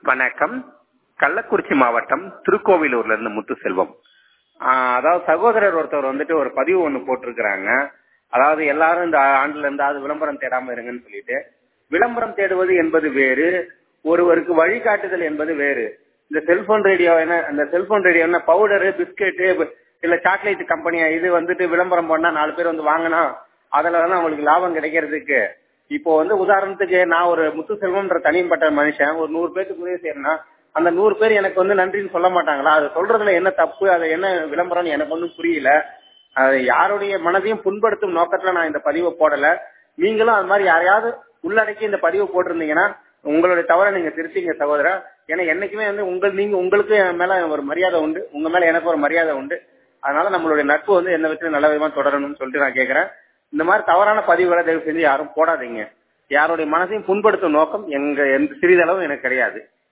வணக்கம் கள்ளக்குறிச்சி மாவட்டம் திருக்கோவிலூர்ல இருந்து முத்துசெல்வம் ஆஹ் அதாவது சகோதரர் ஒருத்தவர் வந்துட்டு ஒரு பதிவு ஒண்ணு போட்டிருக்கிறாங்க அதாவது எல்லாரும் இந்த ஆண்டுல இருந்தாவது விளம்பரம் தேடாம இருங்கன்னு சொல்லிட்டு விளம்பரம் தேடுவது என்பது வேறு ஒருவருக்கு வழிகாட்டுதல் என்பது வேறு இந்த செல்போன் ரேடியோ என்ன இந்த செல்போன் ரேடியோ என்ன பவுடரு பிஸ்கெட்டு இல்ல சாக்லேட் கம்பெனியா இது வந்துட்டு விளம்பரம் பண்ணா நாலு பேர் வந்து வாங்கினா அதுல தான் அவங்களுக்கு லாபம் கிடைக்கிறதுக்கு இப்போ வந்து உதாரணத்துக்கு நான் ஒரு முத்து செல்வம்ன்ற தனிப்பட்ட மனுஷன் ஒரு நூறு பேருக்கு உதவி செய்யறேன்னா அந்த நூறு பேர் எனக்கு வந்து நன்றின்னு சொல்ல மாட்டாங்களா அது சொல்றதுல என்ன தப்பு அது என்ன விளம்பரம்னு எனக்கு ஒன்றும் புரியல அது யாருடைய மனதையும் புண்படுத்தும் நோக்கத்துல நான் இந்த பதிவை போடல நீங்களும் அது மாதிரி யாரையாவது உள்ளடக்கி இந்த பதிவை போட்டிருந்தீங்கன்னா உங்களுடைய தவறை நீங்க திருத்திங்க சகோதரா ஏன்னா என்னைக்குமே வந்து உங்கள் நீங்க உங்களுக்கு என் மேல ஒரு மரியாதை உண்டு உங்க மேல எனக்கு ஒரு மரியாதை உண்டு அதனால நம்மளுடைய நட்பு வந்து எந்த விதத்திலும் நல்ல விதமா தொடரணும்னு சொல்லிட்டு நான் கேட்கறேன் இந்த மாதிரி தவறான பதிவுகளை தயவு செஞ்சு யாரும் போடாதீங்க யாருடைய மனசையும் புண்படுத்தும் நோக்கம் எங்க எந்த சிறிதளவும் எனக்கு கிடையாது